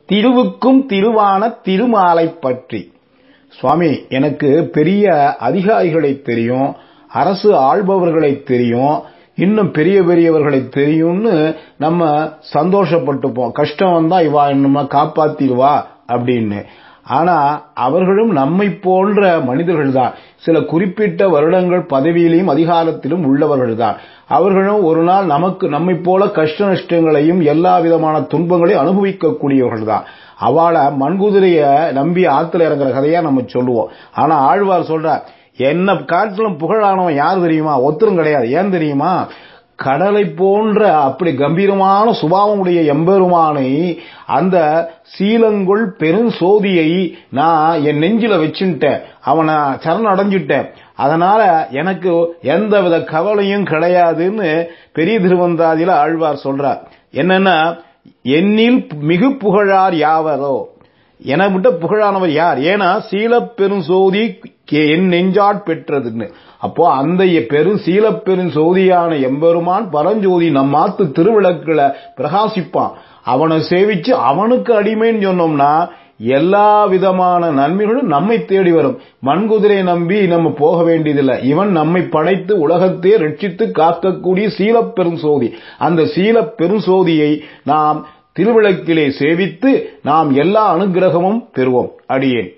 திருவுக்கும் திருவான திருமாலை பற்றி சுவாமி எனக்கு பெரிய அதிகாரிகளை தெரியும் அரசு ஆள்பவர்களை தெரியும் இன்னும் பெரிய பெரியவர்களை தெரியும்னு நம்ம சந்தோஷப்பட்டுப்போம் கஷ்டம் வந்தா இவா நம்ம காப்பாத்திடுவா அப்படின்னு ஆனா அவர்களும் நம்மை போன்ற மனிதர்கள் தான் சில குறிப்பிட்ட வருடங்கள் பதவியிலும் அதிகாரத்திலும் உள்ளவர்கள் தான் அவர்களும் ஒரு நாள் நமக்கு நம்மை போல கஷ்ட நஷ்டங்களையும் எல்லா விதமான துன்பங்களையும் அனுபவிக்கக்கூடியவர்கள் தான் அவளை மண்குதிரைய நம்பி ஆத்துல இறங்குற கதையா நம்ம சொல்லுவோம் ஆனா ஆழ்வார் சொல்ற என்ன காட்டிலும் புகழானவன் யார் தெரியுமா ஒத்தரும் கிடையாது ஏன் தெரியுமா கடலை போன்ற அப்படி கம்பீரமான சுபாவமுடைய எம்பெருமானை அந்த சீலங்குள் பெருஞ்சோதியை நான் என் நெஞ்சில வச்சுட்டேன் அவனை சரண் அடைஞ்சிட்டேன் அதனால எனக்கு எந்தவித கவலையும் கிடையாதுன்னு பெரிய திருவந்தாதியில ஆழ்வார் சொல்றார் என்னன்னா என்னில் மிகு புகழார் யாவரோ என விட்ட புகழானவர் யார் ஏன்னா சீல பெருஞ்சோதி என் நெஞ்சாட் பெற்றதுன்னு அப்போ அந்த பெரும் சீல பெருஞ்சோதியான எம்பெருமான் பரஞ்சோதி நம்மாத்து திருவிளக்குல பிரகாசிப்பான் அவனை சேவிச்சு அவனுக்கு அடிமைன்னு சொன்னோம்னா எல்லா விதமான நன்மைகளும் நம்மை தேடி வரும் மண்குதிரை நம்பி நம்ம போக வேண்டியதில்லை இவன் நம்மை படைத்து உலகத்தையே ரட்சித்து காக்கக்கூடிய சீல பெருஞ்சோதி அந்த சீல பெருஞ்சோதியை நாம் திருவிளக்கிலே சேவித்து நாம் எல்லா அனுகிரகமும் பெறுவோம் அடியேன்